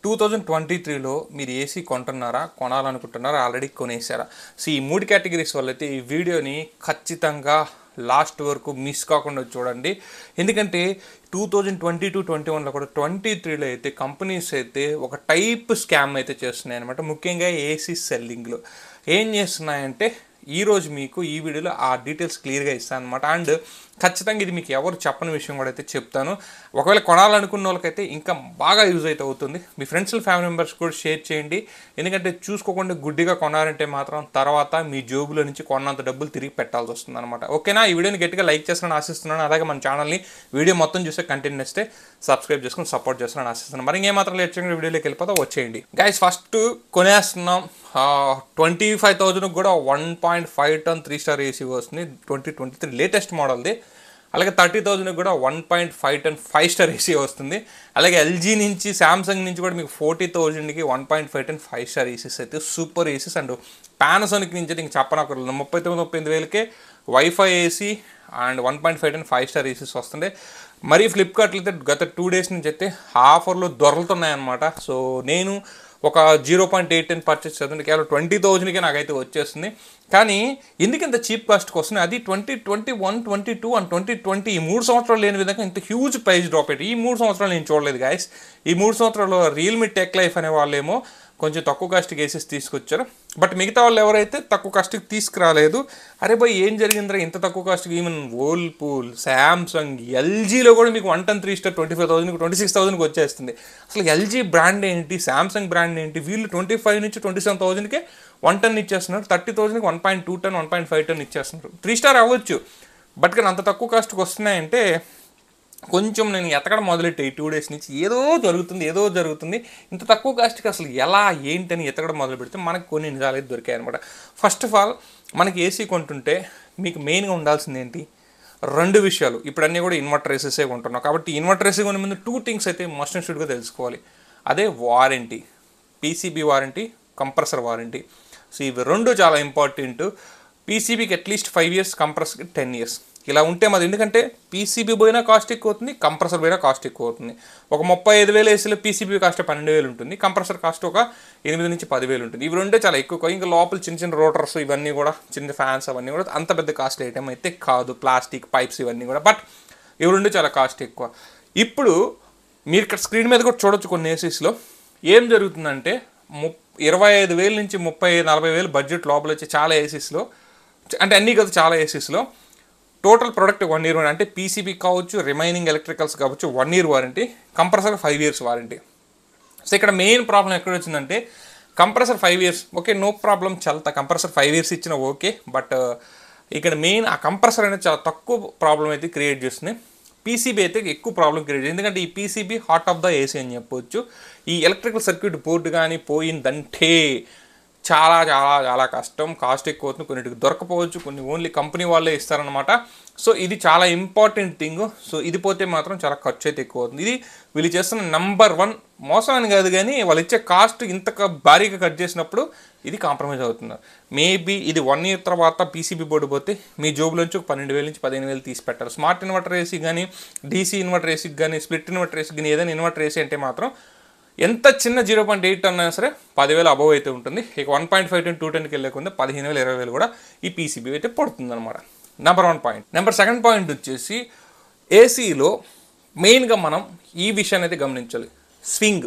two thousand twenty త్రీలో మీరు AC కొంటున్నారా కొనాలనుకుంటున్నారా ఆల్రెడీ కొనేసారా సో ఈ మూడు కేటగిరీస్ వల్ల అయితే ఈ వీడియోని ఖచ్చితంగా లాస్ట్ వరకు మిస్ కాకుండా చూడండి ఎందుకంటే two thousand twenty two twenty వన్లో కూడా ట్వంటీ త్రీలో అయితే కంపెనీస్ అయితే ఒక టైప్ స్కామ్ అయితే చేస్తున్నాయి అనమాట ముఖ్యంగా ఏసీ సెల్లింగ్లో ఏం చేస్తున్నాయంటే ఈరోజు మీకు ఈ వీడియోలో ఆ డీటెయిల్స్ క్లియర్గా ఇస్తాను అనమాట అండ్ ఖచ్చితంగా ఇది మీకు ఎవరు చెప్పని విషయం కూడా అయితే చెప్తాను ఒకవేళ కొనాలనుకున్న వాళ్ళకైతే ఇంకా బాగా యూజ్ అయితే అవుతుంది మీ ఫ్రెండ్స్ ఫ్యామిలీ మెంబర్స్ కూడా షేర్ చేయండి ఎందుకంటే చూసుకోకుండా గుడ్డిగా కొనాలంటే మాత్రం తర్వాత మీ జోబులో నుంచి కొన్నంత డబ్బులు తిరిగి పెట్టాల్సి వస్తుంది అనమాట ఓకేనా ఈ వీడియోని గట్టిగా లైక్ చేస్తానని ఆశిస్తున్నాను అలాగే మన ఛానల్ని వీడియో మొత్తం చూస్తే కంటెంట్ నచ్చితే సబ్స్క్రైబ్ చేసుకుని సపోర్ట్ చేస్తానని ఆశిస్తున్నాను మరి ఇంకేమాత్రం లేట్ చేయకుండా వీడియోలోకి వెళ్ళిపోతా వచ్చేయండి గైస్ ఫస్ట్ కొనేస్తున్నాం ట్వంటీ ఫైవ్ థౌజండ్ కూడా one point five ton three star AC వస్తుంది ట్వంటీ ట్వంటీ త్రీ లేటెస్ట్ మోడల్ది అలాగే థర్టీ థౌజండ్ కూడా one point five ton five star AC వస్తుంది అలాగే ఎల్జీ నుంచి శాంసంగ్ నుంచి కూడా మీకు ఫోర్టీ థౌజండ్కి one point five ton five star ACs అయితే సూపర్ ఏసీస్ అండ్ పానాసోనిక్ నుంచి అయితే ఇంక చెప్పనక్కర్లేదు ముప్పై తొమ్మిది ముప్పై ఎనిమిది వేలకే wifi AC and one point five ton five star ACs వస్తుండే మరి ఫ్లిప్కార్ట్లో అయితే గత టూ డేస్ నుంచి అయితే ఆఫర్లు దొరలుతున్నాయన్నమాట సో నేను ఒక zero point eight ton purchase చేస్తుంది కేవలం ట్వంటీ థౌజండ్కే నాకైతే వచ్చేస్తుంది కానీ ఎందుకు ఇంత చీప్ కాస్ట్కి వస్తుంది అది twenty twenty one twenty two and twenty twenty ఈ మూడు సంవత్సరాలు లేని విధంగా ఇంత హ్యూజ్ ప్రైస్ డ్రాప్ అయ్యి ఈ మూడు సంవత్సరాలు నేను చూడలేదు గాయస్ ఈ మూడు సంవత్సరాలు రియల్మీ టెక్ లైఫ్ అనే వాళ్ళేమో కొంచెం తక్కువ కాస్ట్కి వేసేసి తీసుకొచ్చారు బట్ మిగతా వాళ్ళు ఎవరైతే తక్కువ కాస్ట్కి తీసుకురాలేదు అరే బాయ్ ఏం జరిగిందిరా ఇంత తక్కువ కాస్ట్కి ఈవెన్ ఓల్పూల్ శాంసంగ్ ఎల్జీలో కూడా మీకు one ton three star twenty five థౌసండ్కి ట్వంటీ సిక్స్ థౌసండ్కి వచ్చేస్తుంది అసలు ఎల్జీ బ్రాండ్ ఏంటి శాంసంగ్ బ్రాండ్ ఏంటి వీళ్ళు ట్వంటీ ఫైవ్ నుంచి ట్వంటీ సెవెన్ థౌసండ్కే వన్ టన్ ఇచ్చేస్తున్నారు థర్టీ థౌసండ్కి one point two ton one point five ton ఇచ్చేస్తున్నారు త్రీ స్టార్ అవ్వచ్చు బట్ కానీ అంత తక్కువ కాస్ట్కి వస్తున్నాయంటే కొంచెం నేను ఎతకడం మొదలెట్టే ఈ టూ డేస్ నుంచి ఏదో జరుగుతుంది ఏదో జరుగుతుంది ఇంత తక్కువ కాస్ట్కి అసలు ఎలా ఏంటని ఎతకడం మొదలు పెడితే మనకు కొన్ని నిజాలు అయితే దొరికాయి అనమాట ఫస్ట్ ఆఫ్ ఆల్ మనకి ఏసీ కొంటుంటే మీకు మెయిన్గా ఉండాల్సింది ఏంటి రెండు విషయాలు ఇప్పుడు అన్నీ కూడా ఇన్వర్టర్ ఏసీసే కొంటున్నాం కాబట్టి ఇన్వర్టర్ ఏసీ కొనే ముందు టూ థింగ్స్ అయితే మస్ట్ అండ్ షుడ్గా తెలుసుకోవాలి అదే warranty PCB warranty compressor warranty so ఇవి రెండు చాలా ఇంపార్టెంట్ పీసీబీకి అట్లీస్ట్ ఫైవ్ ఇయర్స్ కంప్రెసర్కి టెన్ ఇయర్స్ ఇలా ఉంటే మాది ఎందుకంటే పీసీబీ పోయినా కాస్ట్ ఎక్కువ అవుతుంది కంప్రెసర్ పోయినా కాస్ట్ ఎక్కువ అవుతుంది ఒక ముప్పై ఐదు వేలు ఏసీలో పీసీబీ కాస్ట్ పన్నెండు వేలు ఉంటుంది కంప్రెసర్ కాస్ట్ ఒక ఎనిమిది నుంచి పదివేలు ఉంటుంది ఇవి రెండే చాలా ఎక్కువ ఇంకా లోపల చిన్న చిన్న రోటర్స్ ఇవన్నీ కూడా చిన్న ఫ్యాన్స్ అవన్నీ కూడా అంత పెద్ద కాస్ట్ ఐటమ్ అయితే కాదు ప్లాస్టిక్ పైప్స్ ఇవన్నీ కూడా బట్ ఇవి రెండు చాలా కాస్ట్ ఎక్కువ ఇప్పుడు మీరు ఇక్కడ స్క్రీన్ మీద కూడా చూడొచ్చు కొన్ని ఏసీస్లో ఏం జరుగుతుందంటే ము ఇరవై ఐదు వేల నుంచి ముప్పై నలభై వేలు బడ్జెట్ లోపల వచ్చే చాలా ఏసీస్లో అంటే అన్నీ కదా చాలా ఏసీస్లో టోటల్ ప్రొడక్ట్ వన్ ఇయర్ అంటే పీసీబీ కావచ్చు రిమైనింగ్ ఎలక్ట్రికల్స్ కావచ్చు one year warranty compressor five years warranty so ఇక్కడ మెయిన్ ప్రాబ్లం ఎక్కడ వచ్చిందంటే compressor five years okay no problem చల్తా కంప్రెసర్ ఫైవ్ ఇయర్స్ ఇచ్చిన ఓకే బట్ ఇక్కడ మెయిన్ ఆ కంప్రెసర్ అనేది చాలా తక్కువ ప్రాబ్లం అయితే క్రియేట్ చేస్తుంది పీసీబీ అయితే ఎక్కువ ప్రాబ్లం క్రియేట్ చేస్తుంది ఎందుకంటే ఈ PCB heart of the AC అని చెప్పొచ్చు ఈ ఎలక్ట్రికల్ సర్క్యూట్ బోర్డు కానీ పోయిందంటే చాలా చాలా చాలా కష్టం కాస్ట్ ఎక్కువ అవుతుంది కొన్నిటికి దొరకపోవచ్చు కొన్ని ఓన్లీ కంపెనీ వాళ్ళే ఇస్తారనమాట సో ఇది చాలా ఇంపార్టెంట్ థింగ్ సో ఇది పోతే మాత్రం చాలా ఖర్చు అయితే ఎక్కువ అవుతుంది ఇది వీళ్ళు చేస్తున్న నంబర్ వన్ మోసం అని కాదు కానీ వాళ్ళు ఇచ్చే కాస్ట్ ఇంత క- భారీగా కట్ చేసినప్పుడు ఇది కాంప్రమైజ్ అవుతుంది మేబీ ఇది వన్ ఇయర్ తర్వాత పీసీబీ బోర్డు పోతే మీ జోబులోంచి ఒక పన్నెండు వేల నుంచి పదిహేను వేలు తీసి పెట్టారు స్మార్ట్ ఇన్వర్టర్ ఏసీ కానీ డీసీ ఇన్వర్టర్ ఏసీకి కానీ స్ప్లిట్ ఇన్వర్టర్ ఏసీ కానీ ఏదైనా ఇన్వర్టర్ ఏసీ అంటే మాత్రం ఎంత చిన్న జీరో పాయింట్ ఎయిట్ అన్నా సరే పదివేలు అబవ్ అయితే ఉంటుంది ఇక one point five ton two టెన్కి వెళ్ళకుండా పదిహేను వేలు ఇరవై వేలు కూడా ఈ పీసీబీ అయితే పడుతుంది అనమాట number one point number second point వచ్చేసి ఏసీలో మెయిన్గా మనం ఈ విషయాన్ని అయితే గమనించాలి swing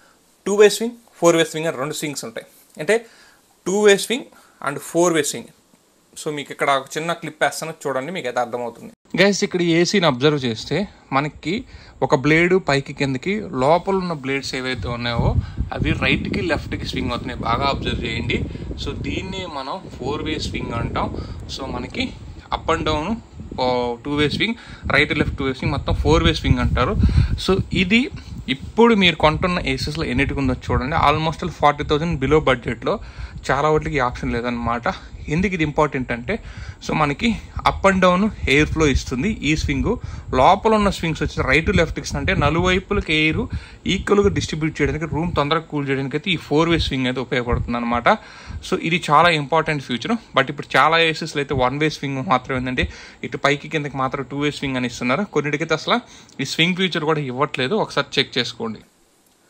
two way swing four way swing అని రెండు స్వింగ్స్ ఉంటాయి అంటే two way swing and four way swing so మీకు ఇక్కడ ఒక చిన్న క్లిప్ వేస్తాను చూడండి మీకు అయితే అర్థమవుతుంది గైస్ ఇక్కడ ఏసీని అబ్జర్వ్ చేస్తే మనకి ఒక బ్లేడ్ పైకి కిందకి లోపల ఉన్న బ్లేడ్స్ ఏవైతే ఉన్నాయో అవి రైట్కి లెఫ్ట్కి స్వింగ్ అవుతున్నాయి బాగా అబ్జర్వ్ చేయండి సో దీన్ని మనం ఫోర్ వే స్వింగ్ అంటాం సో మనకి up and down two way swing right left two way swing మొత్తం ఫోర్ వే స్వింగ్ అంటారు సో ఇది ఇప్పుడు మీరు కొంటున్న ఏసెస్లో ఎన్నిటికి ఉందో చూడండి ఆల్మోస్ట్ ఫార్టీ థౌజండ్ బిలో బడ్జెట్లో చాలా వాటికి ఈ ఆప్షన్ లేదనమాట ఎందుకు ఇది ఇంపార్టెంట్ అంటే సో మనకి up and down air flow ఇస్తుంది ఈ స్వింగ్ లోపల ఉన్న స్వింగ్స్ వచ్చి రైట్ లెఫ్ట్ అంటే నలువైపులకి ఎయిర్ ఈక్వల్గా డిస్ట్రిబ్యూట్ చేయడానికి రూమ్ తొందరగా కూల్ చేయడానికి అయితే ఈ ఫోర్ వే స్వింగ్ అయితే ఉపయోగపడుతుంది అనమాట సో ఇది చాలా ఇంపార్టెంట్ ఫీచర్ బట్ ఇప్పుడు చాలా ఏసెస్లో అయితే వన్ వే స్వింగ్ మాత్రం ఏంటంటే ఇటు పైకి కిందకి మాత్రం టూ వే స్వింగ్ అని ఇస్తున్నారు కొన్నిటికైతే అసలు ఈ స్వింగ్ ఫీచర్ కూడా ఇవ్వట్లేదు ఒకసారి చెక్ చేసుకోండి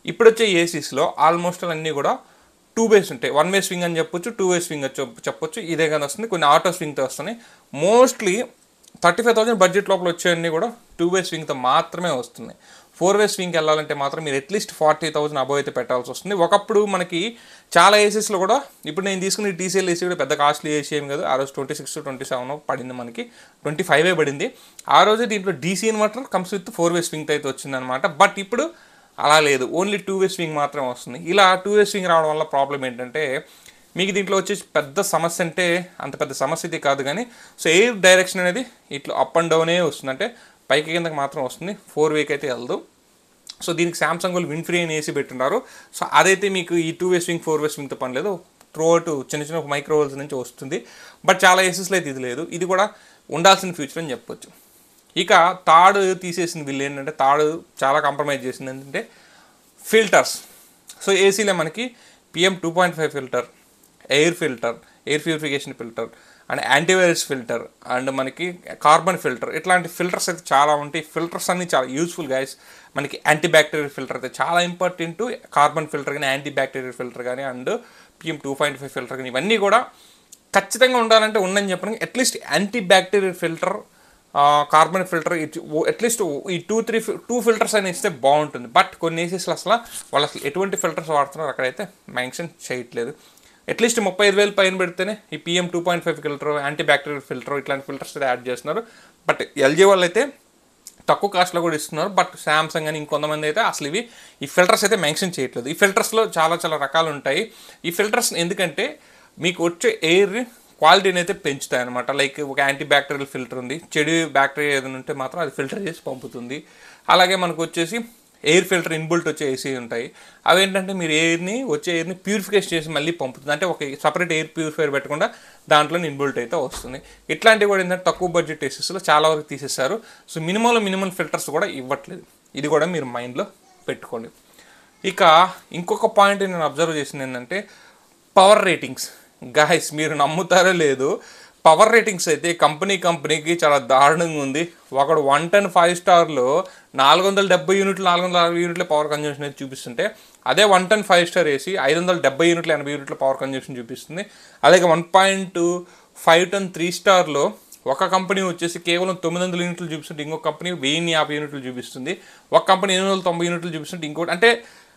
ఇప్పుడు వచ్చే ఏసీస్లో ఆల్మోస్ట్ అన్నీ కూడా టూ వేస్ ఉంటాయి వన్ వే స్వింగ్ అని చెప్పొచ్చు టూ వే స్వింగ్ అని చెప్ప- చెప్పొచ్చు ఇదే కానీ వస్తుంది కొన్ని ఆటో స్వింగ్తో వస్తున్నాయి mostly thirty five thousand budget లోపల వచ్చేవన్నీ కూడా టూ వే స్వింగ్తో మాత్రమే వస్తున్నాయి ఫోర్ వే స్వింగ్కి వెళ్ళాలంటే మాత్రం మీరు అట్లీస్ట్ ఫార్టీ థౌసండ్ అబవ్ అయితే పెట్టాల్సి వస్తుంది ఒకప్పుడు మనకి చాలా ఏసీస్లో కూడా ఇప్పుడు నేను తీసుకున్న టీసీఎల్ ఏసీ కూడా పెద్ద కాస్ట్లీ ఏసీ ఏం కాదు ఆ రోజు ట్వంటీ సిక్స్ ట్వంటీ సెవెన్ పడింది మనకి ట్వంటీ ఫైవ్ పడింది ఆ రోజు దీంట్లో DC inverter comes with four way swing అయితే వచ్చిందనమాట బట్ ఇప్పుడు అలా లేదు ఓన్లీ టూ వే స్వింగ్ మాత్రమే వస్తుంది ఇలా టూ వే స్వింగ్ రావడం వల్ల ప్రాబ్లం ఏంటంటే మీకు దీంట్లో వచ్చేసి పెద్ద సమస్య అంటే అంత పెద్ద సమస్య ఇది కాదు కానీ సో ఎయిర్ డైరెక్షన్ అనేది ఇట్లా అప్ అండ్ డౌనే వస్తుంది అంటే పైకి కిందకి మాత్రం వస్తుంది ఫోర్ వేకి అయితే వెళ్దు సో దీనికి సామ్సంగ్ వాళ్ళు విన్ ఫ్రీ అని ఏసీ పెట్టున్నారు సో అదైతే మీకు ఈ two way swing four way స్వింగ్తో పని లేదు త్రూ అవుట్ చిన్న చిన్న మైక్రోవేవ్స్ నుంచి వస్తుంది బట్ చాలా ఏసీస్లో అయితే ఇది లేదు ఇది కూడా ఉండాల్సిన ఫ్యూచర్ అని చెప్పొచ్చు ఇక తాడు తీసేసిన వీళ్ళు ఏంటంటే తాడు చాలా కాంప్రమైజ్ చేసింది ఏంటంటే ఫిల్టర్స్ సో ఏసీలో మనకి PM two point five filter air filter air purification filter and antivirus filter and మనకి కార్బన్ ఫిల్టర్ ఇట్లాంటి ఫిల్టర్స్ అయితే చాలా ఉంటాయి ఫిల్టర్స్ అన్ని చాలా యూస్ఫుల్ గైస్ మనకి యాంటీ బ్యాక్టీరియల్ ఫిల్టర్ అయితే చాలా ఇంపార్టెంట్ కార్బన్ ఫిల్టర్ కానీ యాంటీ బ్యాక్టీరియల్ ఫిల్టర్ కానీ and PM two point five filter కానీ ఇవన్నీ కూడా ఖచ్చితంగా ఉండాలంటే ఉండని చెప్పడానికి at least anti bacterial filter carbon filter at least ఈ టూ త్రీ టూ ఫిల్టర్స్ అని ఇస్తే బాగుంటుంది బట్ కొన్ని ఏసీస్లో అసలు వాళ్ళు అసలు ఎటువంటి ఫిల్టర్స్ వాడుతున్నారు అక్కడైతే మెన్షన్ చేయట్లేదు అట్లీస్ట్ ముప్పై ఐదు వేలు పైన పెడితేనే ఈ PM two point five filter anti bacterial filter ఇట్లాంటి ఫిల్టర్స్ అయితే యాడ్ చేస్తున్నారు బట్ ఎల్జీ వాళ్ళు అయితే తక్కువ కాస్ట్లో కూడా ఇస్తున్నారు బట్ శాంసంగ్ అని ఇంకొంతమంది అయితే అసలు ఇవి ఈ ఫిల్టర్స్ అయితే మెన్షన్ చేయట్లేదు ఈ ఫిల్టర్స్లో చాలా చాలా రకాలు ఉంటాయి ఈ ఫిల్టర్స్ ఎందుకంటే మీకు వచ్చే ఎయిర్ క్వాలిటీని అయితే పెంచుతాయి అనమాట లైక్ ఒక యాంటీ బ్యాక్టీరియల్ ఫిల్టర్ ఉంది చెడు బ్యాక్టీరియా ఏదైనా ఉంటే మాత్రం అది ఫిల్టర్ చేసి పంపుతుంది అలాగే మనకు వచ్చేసి ఎయిర్ ఫిల్టర్ ఇన్బుల్ట్ వచ్చే ఏసీ ఉంటాయి అవేంటంటే మీరు ఎయిర్ని వచ్చే ఎయిర్ని ప్యూరిఫికేషన్ చేసి మళ్ళీ పంపుతుంది అంటే ఒక సపరేట్ ఎయిర్ ప్యూరిఫైర్ పెట్టకుండా దాంట్లో ఇన్బుల్ట్ అయితే వస్తుంది ఇట్లాంటివి కూడా ఏంటంటే తక్కువ బడ్జెట్ ఏసీస్లో చాలా వరకు తీసేస్తారు సో మినిమంలో మినిమం ఫిల్టర్స్ కూడా ఇవ్వట్లేదు ఇది కూడా మీరు మైండ్లో పెట్టుకోండి ఇక ఇంకొక పాయింట్ నేను అబ్జర్వ్ చేసింది ఏంటంటే పవర్ రేటింగ్స్ గాయస్ మీరు నమ్ముతారో లేదు పవర్ రేటింగ్స్ అయితే కంపెనీ కంపెనీకి చాలా దారుణంగా ఉంది ఒకడు వన్ టెన్ ఫైవ్ స్టార్లో నాలుగు వందల డెబ్బై యూనిట్లు నాలుగు వందల అరవై యూనిట్ల పవర్ కన్జంప్షన్ అయితే చూపిస్తుంటే అదే వన్ టెన్ ఫైవ్ స్టార్ వేసి ఐదు వందల డెబ్బై యూనిట్ల ఎనభై యూనిట్ల పవర్ కన్జంప్షన్ చూపిస్తుంది అలాగే one point five ton three స్టార్లో ఒక కంపెనీ వచ్చేసి కేవలం తొమ్మిది వందల యూనిట్లు చూపిస్తుంటే ఇంకొక కంపెనీ వెయ్యి యాభై యూనిట్లు చూపిస్తుంది ఒక కంపెనీ ఎనిమిది వందల తొంభై యూనిట్లు చూపిస్తుంటే ఇంకోటి అంటే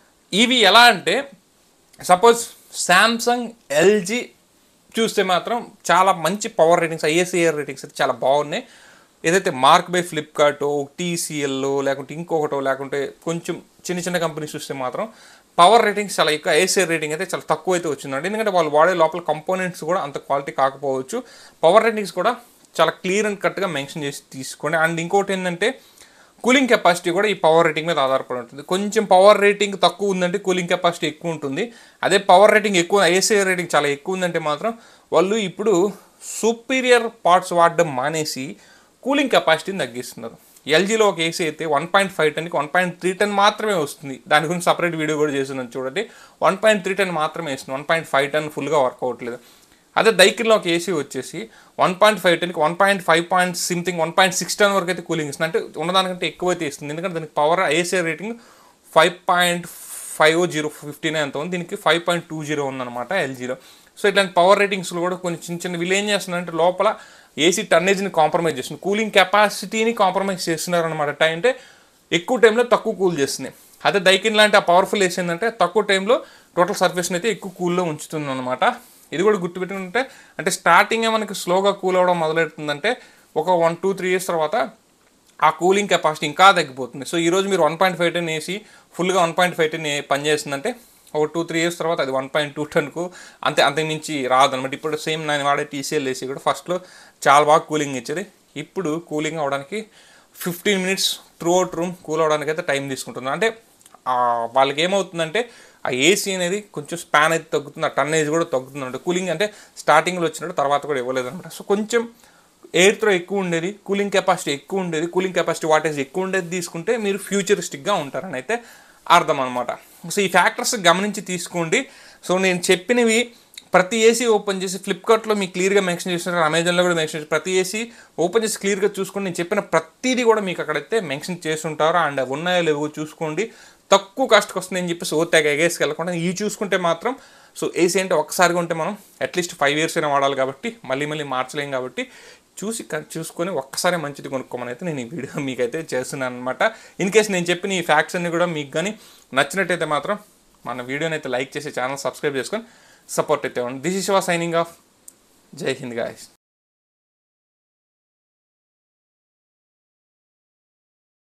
ఇవి ఎలా అంటే సపోజ్ శాంసంగ్ ఎల్జీ చూస్తే మాత్రం చాలా మంచి పవర్ రేటింగ్స్ ఐఎస్ఏఆర్ రేటింగ్స్ అయితే చాలా బాగున్నాయి ఏదైతే మార్క్ బై ఫ్లిప్కార్ట్ టీసీఎల్ లేకుంటే ఇంకొకటో లేకుంటే కొంచెం చిన్న చిన్న కంపెనీస్ చూస్తే మాత్రం పవర్ రేటింగ్స్ చాలా ఎక్కువ ఐఎస్ఏఆర్ రేటింగ్ అయితే చాలా తక్కువ అయితే వచ్చిందండి ఎందుకంటే వాళ్ళు వాడే లోపల కంపోనెంట్స్ కూడా అంత క్వాలిటీ కాకపోవచ్చు పవర్ రేటింగ్స్ కూడా చాలా క్లియర్ అండ్ కట్గా మెన్షన్ చేసి తీసుకోండి అండ్ ఇంకోటి ఏంటంటే కూలింగ్ కెపాసిటీ కూడా ఈ పవర్ రేటింగ్ మీద ఆధారపడి ఉంటుంది కొంచెం పవర్ రేటింగ్ తక్కువ ఉందంటే కూలింగ్ కెపాసిటీ ఎక్కువ ఉంటుంది అదే పవర్ రేటింగ్ ఎక్కువ ఏసీ రేటింగ్ చాలా ఎక్కువ ఉందంటే మాత్రం వాళ్ళు ఇప్పుడు సూపీరియర్ పార్ట్స్ వాడడం మానేసి కూలింగ్ కెపాసిటీని తగ్గిస్తున్నారు ఎల్జీలో ఒక ఏసీ అయితే వన్ పాయింట్ ఫైవ్ టన్కి వన్ పాయింట్ త్రీ టన్ మాత్రమే వస్తుంది దాని గురించి సపరేట్ వీడియో కూడా చేస్తున్నాను చూడండి వన్ పాయింట్ త్రీ టన్ మాత్రమే వస్తుంది వన్ పాయింట్ ఫైవ్ టన్ ఫుల్గా వర్క్ అవ్వట్లేదు అదే దైకిన్లో ఒక ఏసీ వచ్చేసి వన్ పాయింట్ ఫైవ్ టెన్కి one point five point something one point six ton వరకు అయితే కూలింగ్ ఇస్తుంది అంటే ఉన్నదానికంటే ఎక్కువ అయితే ఇస్తుంది ఎందుకంటే దానికి power AC rating five point five zero fifteen ఎంత ఉంది దీనికి ఫైవ్ పాయింట్ టూ జీరో ఉందన్నమాట ఎల్జీలో సో ఇట్లాంటి పవర్ రేటింగ్స్లో కూడా కొన్ని చిన్న చిన్న వీళ్ళు ఏం చేస్తున్నారంటే లోపల ఏసీ టన్నేజ్ని కాంప్రమైజ్ చేస్తుంది కూలింగ్ కెపాసిటీని కాంప్రమైజ్ చేస్తున్నారు అనమాట టైం అంటే ఎక్కువ టైంలో తక్కువ కూల్ చేస్తుంది అదే దైకిన్ లాంటి ఆ పవర్ఫుల్ ఏసీ ఏంటంటే తక్కువ టైంలో టోటల్ సర్ఫేస్ని అయితే ఎక్కువ కూల్లో ఉంచుతుంది అనమాట ఇది కూడా గుర్తుపెట్టుకుంటే అంటే స్టార్టింగే మనకి స్లోగా కూల్ అవ్వడం మొదలెడుతుందంటే ఒక వన్ టూ త్రీ ఇయర్స్ తర్వాత ఆ కూలింగ్ కెపాసిటీ ఇంకా తగ్గిపోతుంది సో ఈరోజు మీరు వన్ పాయింట్ ఫైవ్ టెన్ వేసి ఫుల్గా వన్ పాయింట్ ఫైవ్ టెన్ పనిచేస్తుందంటే ఒక టూ త్రీ ఇయర్స్ తర్వాత అది వన్ పాయింట్ టూ టెన్కు అంతే అంతకు మించి రాదనమాట ఇప్పుడు సేమ్ నేను వాడే టీసీఎల్ ఏసీ కూడా ఫస్ట్లో చాలా బాగా కూలింగ్ ఇచ్చేది ఇప్పుడు కూలింగ్ అవడానికి fifteen minutes throughout room cool అవడానికి అయితే టైం తీసుకుంటుంది అంటే ఆ వాళ్ళకి ఏమవుతుందంటే ఆ ఏసీ అనేది కొంచెం స్పాన్ అయితే తగ్గుతుంది ఆ టన్నేజ్ కూడా తగ్గుతుంది అంటే కూలింగ్ అంటే స్టార్టింగ్లో వచ్చినట్టు తర్వాత కూడా ఇవ్వలేదు అనమాట సో కొంచెం ఎయిర్ త్రో ఎక్కువ ఉండేది కూలింగ్ కెపాసిటీ ఎక్కువ ఉండేది కూలింగ్ కెపాసిటీ వాటేజ్ ఎక్కువ ఉండేది తీసుకుంటే మీరు ఫ్యూచరిస్టిక్గా ఉంటారని అయితే అర్థం అనమాట సో ఈ ఫ్యాక్టర్స్ గమనించి తీసుకోండి సో నేను చెప్పినవి ప్రతి ఏసీ ఓపెన్ చేసి ఫ్లిప్కార్ట్లో మీకు క్లియర్గా మెన్షన్ చేస్తున్నారు అమెజాన్లో కూడా మెన్షన్ చేసి ప్రతి ఏసీ ఓపెన్ చేసి క్లియర్గా చూసుకోండి నేను చెప్పిన ప్రతిదీ కూడా మీకు అక్కడైతే మెన్షన్ చేస్తుంటారు అండ్ ఉన్నాయో లేవో చూసుకోండి తక్కువ కాస్ట్కి వస్తుంది అని చెప్పేసి ఓ తెగ ఎగేసి వెళ్ళకుండా ఇవి చూసుకుంటే మాత్రం సో ఏసీ అంటే ఒక్కసారిగా ఉంటే మనం అట్లీస్ట్ ఫైవ్ ఇయర్స్ అయినా వాడాలి కాబట్టి మళ్ళీ మళ్ళీ మార్చలేం కాబట్టి చూసి క- చూసుకొని ఒక్కసారి మంచిది కొనుక్కోమని అయితే నేను ఈ వీడియో మీకైతే చేస్తున్నాను అనమాట ఇన్ కేస్ నేను చెప్పిన ఈ ఫ్యాక్ట్స్ అన్ని కూడా మీకు కానీ నచ్చినట్టయితే మాత్రం మన వీడియోని అయితే లైక్ చేసి ఛానల్ సబ్స్క్రైబ్ చేసుకొని సపోర్ట్ అయితే ఇవ్వండి this is Shiva signing off Jai Hind guys